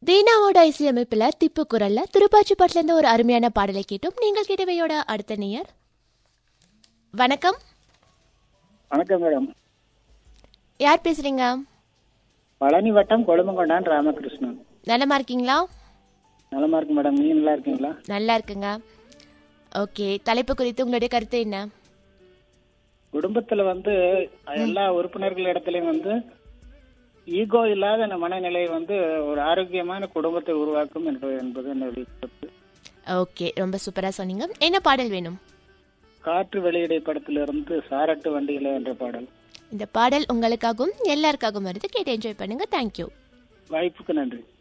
தீனாவோட இசையமைப்புல திப்பு குரல்ல திருப்பாச்சி பாட்டுல இருந்து ஒரு அருமையான பாடலை கேட்டோம் நீங்கள் கேட்டவையோட அடுத்த நேயர் வணக்கம் வணக்கம் மேடம் யார் பேசுறீங்க பழனி வட்டம் கொழுமங்கொண்டான் ராமகிருஷ்ணன் நலமா இருக்கீங்களா நலமா இருக்கு மேடம் நீங்க நல்லா இருக்கீங்களா நல்லா இருக்குங்க ஓகே தலைப்பு குறித்து உங்களுடைய கருத்து என்ன குடும்பத்துல வந்து எல்லா உறுப்பினர்கள் இடத்துலயும் வந்து ஈகோ இல்லாத அந்த மனநிலை வந்து ஒரு ஆரோக்கியமான குடும்பத்தை உருவாக்கும் என்று என்பது என்னுடைய கருத்து ஓகே ரொம்ப சூப்பரா சொன்னீங்க என்ன பாடல் வேணும் காற்று வெளியிடை படத்திலிருந்து சாரட்டு வண்டியில என்ற பாடல் இந்த பாடல் உங்களுக்காகவும் எல்லாருக்காகவும் வருது கேட்டு என்ஜாய் பண்ணுங்க தேங்க்யூ வாய்ப்புக்கு நன்றி